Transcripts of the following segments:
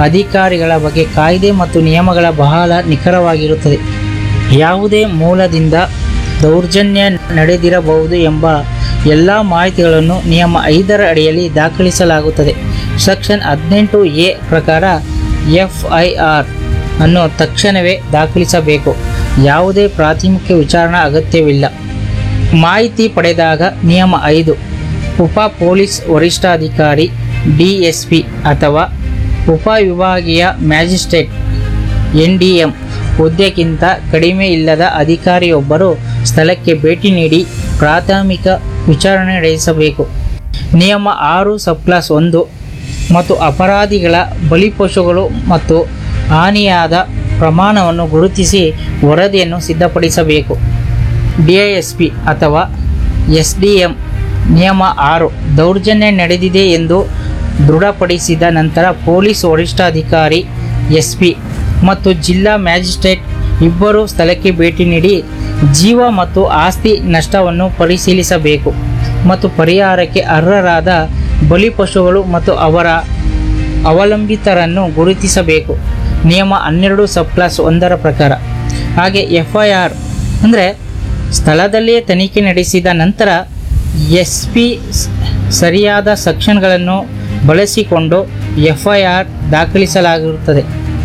ಅಧಿಕಾರಿಗಳ ಬಗ್ಗೆ ಕಾಯ್ದೆ ಮತ್ತು ನಿಯಮಗಳ ಬಹಳ ನಿಖರವಾಗಿರುತ್ತದೆ ಯಾವುದೇ ಮೂಲದಿಂದ ದೌರ್ಜನ್ಯ ನಡೆದಿರಬಹುದು ಎಂಬ ಎಲ್ಲ ಮಾಹಿತಿಗಳನ್ನು ನಿಯಮ ಐದರ ಅಡಿಯಲ್ಲಿ ದಾಖಲಿಸಲಾಗುತ್ತದೆ ಸೆಕ್ಷನ್ ಹದಿನೆಂಟು ಎ ಪ್ರಕಾರ ಎಫ್ಐಆರ್ ಅನ್ನು ತಕ್ಷಣವೇ ದಾಖಲಿಸಬೇಕು ಯಾವುದೇ ಪ್ರಾಥಮಿಕ ವಿಚಾರಣಾ ಅಗತ್ಯವಿಲ್ಲ ಮಾಹಿತಿ ಪಡೆದಾಗ ನಿಯಮ ಐದು ಉಪ ಪೊಲೀಸ್ ವರಿಷ್ಠಾಧಿಕಾರಿ ಡಿಎಸ್ಪಿ ಅಥವಾ ಉಪವಿಭಾಗೀಯ ಮ್ಯಾಜಿಸ್ಟ್ರೇಟ್ ಎನ್ ಡಿ ಎಂ ಹುದ್ದೆಗಿಂತ ಕಡಿಮೆ ಇಲ್ಲದ ಅಧಿಕಾರಿಯೊಬ್ಬರು ಸ್ಥಳಕ್ಕೆ ಭೇಟಿ ನೀಡಿ ಪ್ರಾಥಮಿಕ ವಿಚಾರಣೆ ನಡೆಸಬೇಕು ನಿಯಮ ಆರು ಸಬ್ಕ್ಲಾಸ್ ಒಂದು ಮತ್ತು ಅಪರಾಧಿಗಳ ಬಲಿಪಶುಗಳು ಮತ್ತು ಹಾನಿಯಾದ ಪ್ರಮಾಣವನ್ನು ಗುರುತಿಸಿ ವರದಿಯನ್ನು ಸಿದ್ಧಪಡಿಸಬೇಕು ಡಿಐಎಸ್ಪಿ ಅಥವಾ ಎಸ್ ಡಿ ಎಂ ನಿಯಮ ಆರು ದೌರ್ಜನ್ಯ ನಡೆದಿದೆ ಎಂದು ದೃಢಪಡಿಸಿದ ನಂತರ ಪೊಲೀಸ್ ವರಿಷ್ಠಾಧಿಕಾರಿ ಎಸ್ ಪಿ ಮತ್ತು ಜಿಲ್ಲಾ ಮ್ಯಾಜಿಸ್ಟ್ರೇಟ್ ಇಬ್ಬರು ಸ್ಥಳಕ್ಕೆ ಭೇಟಿ ನೀಡಿ ಜೀವ ಮತ್ತು ಆಸ್ತಿ ನಷ್ಟವನ್ನು ಪರಿಶೀಲಿಸಬೇಕು ಮತ್ತು ಪರಿಹಾರಕ್ಕೆ ಅರ್ಹರಾದ ಬಲಿಪಶುಗಳು ಮತ್ತು ಅವರ ಅವಲಂಬಿತರನ್ನು ಗುರುತಿಸಬೇಕು ನಿಯಮ ಹನ್ನೆರಡು ಸಬ್ ಕ್ಲಾಸ್ ಒಂದರ ಪ್ರಕಾರ ಹಾಗೆ ಎಫ್ ಐ ಆರ್ ಅಂದರೆ ಸ್ಥಳದಲ್ಲಿಯೇ ತನಿಖೆ ನಡೆಸಿದ ನಂತರ ಎಸ್ ಪಿ ಸರಿಯಾದ ಸೆಕ್ಷನ್ಗಳನ್ನು ಬಳಸಿಕೊಂಡು ಎಫ್ ಐ ಆರ್ ದಾಖಲಿಸಲಾಗಿರುತ್ತದೆ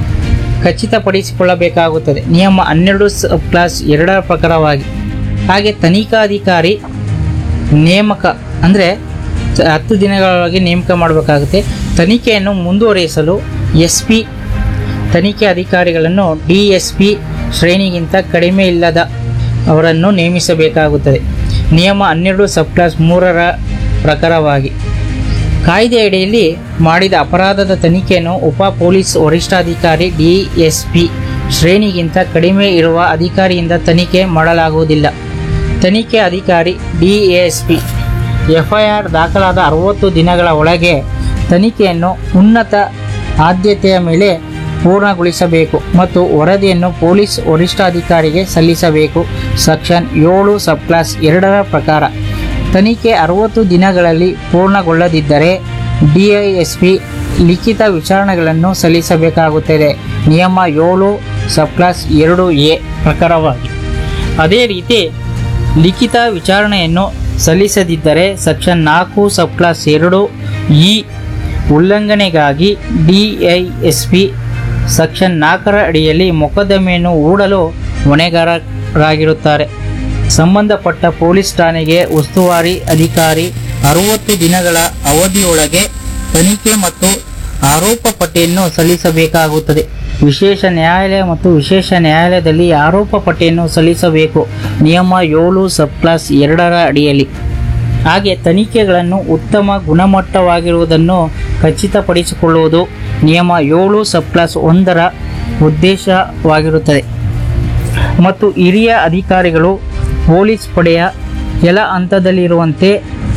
ಖಚಿತಪಡಿಸಿಕೊಳ್ಳಬೇಕಾಗುತ್ತದೆ ನಿಯಮ ಹನ್ನೆರಡು ಸಬ್ ಕ್ಲಾಸ್ ಎರಡರ ಪ್ರಕಾರವಾಗಿ ಹಾಗೆ ತನಿಖಾಧಿಕಾರಿ ನೇಮಕ ಅಂದರೆ ಹತ್ತು ದಿನಗಳೊಳಗೆ ನೇಮಕ ಮಾಡಬೇಕಾಗುತ್ತೆ ತನಿಖೆಯನ್ನು ಮುಂದುವರಿಸಲು ಎಸ್ ಪಿ ತನಿಖೆ ಅಧಿಕಾರಿಗಳನ್ನು ಡಿ ಎಸ್ ಪಿ ಶ್ರೇಣಿಗಿಂತ ಕಡಿಮೆ ಇಲ್ಲದ ಅವರನ್ನು ನೇಮಿಸಬೇಕಾಗುತ್ತದೆ ನಿಯಮ ಹನ್ನೆರಡು ಸಬ್ ಕ್ಲಾಸ್ ಮೂರರ ಪ್ರಕಾರವಾಗಿ ಕಾಯ್ದೆ ಅಡಿಯಲ್ಲಿ ಮಾಡಿದ ಅಪರಾಧದ ತನಿಖೆಯನ್ನು ಉಪ ಪೊಲೀಸ್ ವರಿಷ್ಠಾಧಿಕಾರಿ ಡಿಎಸ್ಪಿ ಶ್ರೇಣಿಗಿಂತ ಕಡಿಮೆ ಇರುವ ಅಧಿಕಾರಿಯಿಂದ ತನಿಖೆ ಮಾಡಲಾಗುವುದಿಲ್ಲ ತನಿಖೆ ಅಧಿಕಾರಿ ಡಿಎಸ್ಪಿ ಎಫ್ಐಆರ್ ದಾಖಲಾದ ಅರವತ್ತು ದಿನಗಳ ಒಳಗೆ ತನಿಖೆಯನ್ನು ಉನ್ನತ ಆದ್ಯತೆಯ ಮೇಲೆ ಪೂರ್ಣಗೊಳಿಸಬೇಕು ಮತ್ತು ವರದಿಯನ್ನು ಪೊಲೀಸ್ ವರಿಷ್ಠಾಧಿಕಾರಿಗೆ ಸಲ್ಲಿಸಬೇಕು ಸೆಕ್ಷನ್ ಏಳು ಸಬ್ ಕ್ಲಾಸ್ ಎರಡರ ಪ್ರಕಾರ ತನಿಖೆ ಅರವತ್ತು ದಿನಗಳಲ್ಲಿ ಪೂರ್ಣಗೊಳ್ಳದಿದ್ದರೆ ಡಿಐಎಸ್ಪಿ ಲಿಖಿತ ವಿಚಾರಣೆಗಳನ್ನು ಸಲ್ಲಿಸಬೇಕಾಗುತ್ತದೆ ನಿಯಮ ಏಳು ಸಬ್ ಕ್ಲಾಸ್ ಎರಡು ಎ ಪ್ರಕಾರವಾಗಿ ಅದೇ ರೀತಿ ಲಿಖಿತ ವಿಚಾರಣೆಯನ್ನು ಸಲ್ಲಿಸದಿದ್ದರೆ ಸೆಕ್ಷನ್ ನಾಲ್ಕು ಸಬ್ ಕ್ಲಾಸ್ ಎರಡು ಇ ಉಲ್ಲಂಘನೆಗಾಗಿ ಡಿಐಎಸ್ಪಿ ಸೆಕ್ಷನ್ ನಾಲ್ಕರ ಅಡಿಯಲ್ಲಿ ಮೊಕದ್ದಮೆಯನ್ನು ಹೂಡಲು ಹೊಣೆಗಾರರಾಗಿರುತ್ತಾರೆ ಸಂಬಂಧಪಟ್ಟ ಪೊಲೀಸ್ ಠಾಣೆಗೆ ಉಸ್ತುವಾರಿ ಅಧಿಕಾರಿ ಅರವತ್ತು ದಿನಗಳ ಅವಧಿಯೊಳಗೆ ತನಿಖೆ ಮತ್ತು ಆರೋಪ ಪಟ್ಟಿಯನ್ನು ಸಲ್ಲಿಸಬೇಕಾಗುತ್ತದೆ ವಿಶೇಷ ನ್ಯಾಯಾಲಯ ಮತ್ತು ವಿಶೇಷ ನ್ಯಾಯಾಲಯದಲ್ಲಿ ಆರೋಪ ಪಟ್ಟಿಯನ್ನು ಸಲ್ಲಿಸಬೇಕು ನಿಯಮ ಏಳು ಸಬ್ ಕ್ಲಾಸ್ ಎರಡರ ಅಡಿಯಲ್ಲಿ ಹಾಗೆ ತನಿಖೆಗಳನ್ನು ಉತ್ತಮ ಗುಣಮಟ್ಟವಾಗಿರುವುದನ್ನು ಖಚಿತಪಡಿಸಿಕೊಳ್ಳುವುದು ನಿಯಮ ಏಳು ಸಬ್ ಕ್ಲಾಸ್ ಒಂದರ ಉದ್ದೇಶವಾಗಿರುತ್ತದೆ ಮತ್ತು ಹಿರಿಯ ಅಧಿಕಾರಿಗಳು ಪೊಲೀಸ್ ಪಡೆಯ ಕೆಲ ಹಂತದಲ್ಲಿರುವಂತೆ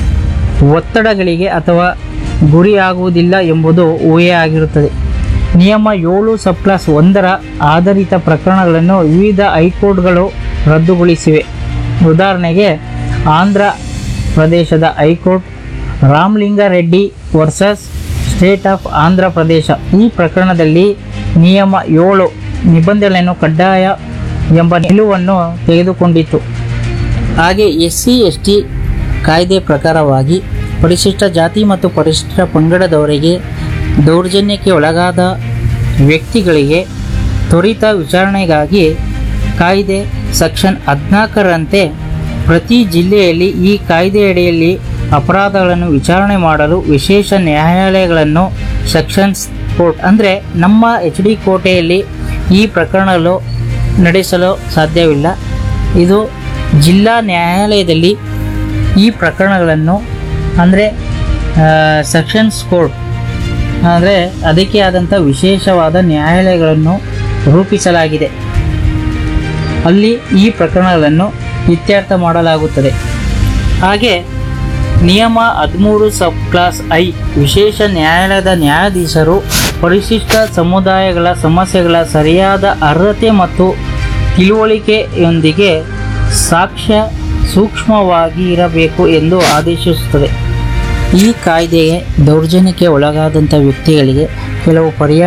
ಒತ್ತಡಗಳಿಗೆ ಅಥವಾ ಗುರಿಯಾಗುವುದಿಲ್ಲ ಎಂಬುದು ಊಹೆಯಾಗಿರುತ್ತದೆ ನಿಯಮ ಏಳು ಸಬ್ ಕ್ಲಾಸ್ ಒಂದರ ಆಧಾರಿತ ಪ್ರಕರಣಗಳನ್ನು ವಿವಿಧ ಹೈಕೋರ್ಟ್ಗಳು ರದ್ದುಗೊಳಿಸಿವೆ ಉದಾಹರಣೆಗೆ ಆಂಧ್ರ ಪ್ರದೇಶದ high court Ramalingareddy versus state of Andhra Pradesh ಈ ಪ್ರಕರಣದಲ್ಲಿ ನಿಯಮ ಏಳು ನಿಬಂಧನೆಯನ್ನು ಕಡ್ಡಾಯ ಎಂಬ ನಿಲುವನ್ನು ತೆಗೆದುಕೊಂಡಿತು ಹಾಗೆ ಎಸ್ ಸಿ ಎಸ್ ಟಿ ಕಾಯ್ದೆ ಪ್ರಕಾರವಾಗಿ ಪರಿಶಿಷ್ಟ ಜಾತಿ ಮತ್ತು ಪರಿಶಿಷ್ಟ ಪಂಗಡದವರಿಗೆ ದೌರ್ಜನ್ಯಕ್ಕೆ ಒಳಗಾದ ವ್ಯಕ್ತಿಗಳಿಗೆ ತ್ವರಿತ ವಿಚಾರಣೆಗಾಗಿ ಕಾಯ್ದೆ ಸೆಕ್ಷನ್ ಹದಿನಾಲ್ಕರಂತೆ ಪ್ರತಿ ಜಿಲ್ಲೆಯಲ್ಲಿ ಈ ಕಾಯ್ದೆಯಡಿಯಲ್ಲಿ ಅಪರಾಧಗಳನ್ನು ವಿಚಾರಣೆ ಮಾಡಲು ವಿಶೇಷ ನ್ಯಾಯಾಲಯಗಳನ್ನು ಸೆಕ್ಷನ್ಸ್ ಕೋರ್ಟ್ ಅಂದರೆ ನಮ್ಮ ಎಚ್ ಡಿ ಕೋಟೆಯಲ್ಲಿ ಈ ಪ್ರಕರಣಗಳು ನಡೆಸಲು ಸಾಧ್ಯವಿಲ್ಲ ಇದು ಜಿಲ್ಲಾ ನ್ಯಾಯಾಲಯದಲ್ಲಿ ಈ ಪ್ರಕರಣಗಳನ್ನು ಅಂದರೆ ಸೆಕ್ಷನ್ಸ್ ಕೋರ್ಟ್ ಅಂದರೆ ಅದಕ್ಕೆ ಆದಂಥ ವಿಶೇಷವಾದ ನ್ಯಾಯಾಲಯಗಳನ್ನು ರೂಪಿಸಲಾಗಿದೆ ಅಲ್ಲಿ ಈ ಪ್ರಕರಣಗಳನ್ನು ಇತ್ಯರ್ಥ ಮಾಡಲಾಗುತ್ತದೆ ಹಾಗೆ ನಿಯಮ ಹದಿಮೂರು ಸಬ್ ಕ್ಲಾಸ್ ಐ ವಿಶೇಷ ನ್ಯಾಯಾಲಯದ ನ್ಯಾಯಾಧೀಶರು ಪರಿಶಿಷ್ಟ ಸಮುದಾಯಗಳ ಸಮಸ್ಯೆಗಳ ಸರಿಯಾದ ಅರ್ಹತೆ ಮತ್ತು ತಿಳುವಳಿಕೆಯೊಂದಿಗೆ ಸಾಕ್ಷ್ಯ ಸೂಕ್ಷ್ಮವಾಗಿ ಇರಬೇಕು ಎಂದು ಆದೇಶಿಸುತ್ತದೆ ಈ ಕಾಯ್ದೆಗೆ ದೌರ್ಜನ್ಯಕ್ಕೆ ಒಳಗಾದಂಥ ವ್ಯಕ್ತಿಗಳಿಗೆ ಕೆಲವು ಪರ್ಯಾಯ